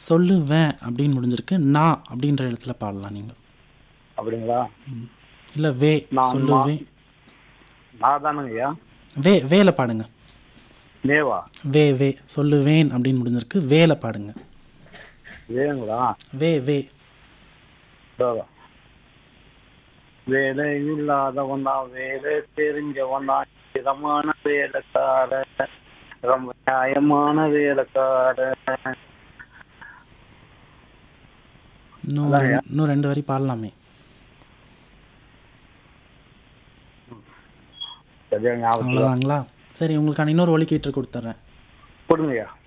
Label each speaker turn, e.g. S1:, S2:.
S1: சொல்லுவேன் அப்படின்னு முடிஞ்சிருக்கு நான் அப்படின்ற இடத்துல பாடலாம் நீங்கள்
S2: அப்படிங்களா
S1: இல்லை வே
S2: நான்
S1: சொல்லுவேன்
S2: நான் தானுங்கய்யா
S1: வே வேலை பாடுங்க
S2: மேவா
S1: வே வே சொல்லுவேன் அப்படின்னு முடிஞ்சிருக்கு வேலை பாடுங்க
S2: வேணுங்களா
S1: வே வே
S2: இதோ. வேலை இல்லாதவன் தான் வேலை தெரிஞ்சவன் தான் இதமான வேலைக்கார ரொம்ப நியாயமான வேலைக்கார
S1: இன்னும் ரெண்டு- இன்னும் ரெண்டு வரி பாடலாமே
S2: சரியா ஞாபகம்
S1: அவ்வளோதாங்களா சரி உங்களுக்கான இன்னொரு ஒலிக்கீற்று கொடுத்துட்றேன்
S2: கொடுங்கய்யா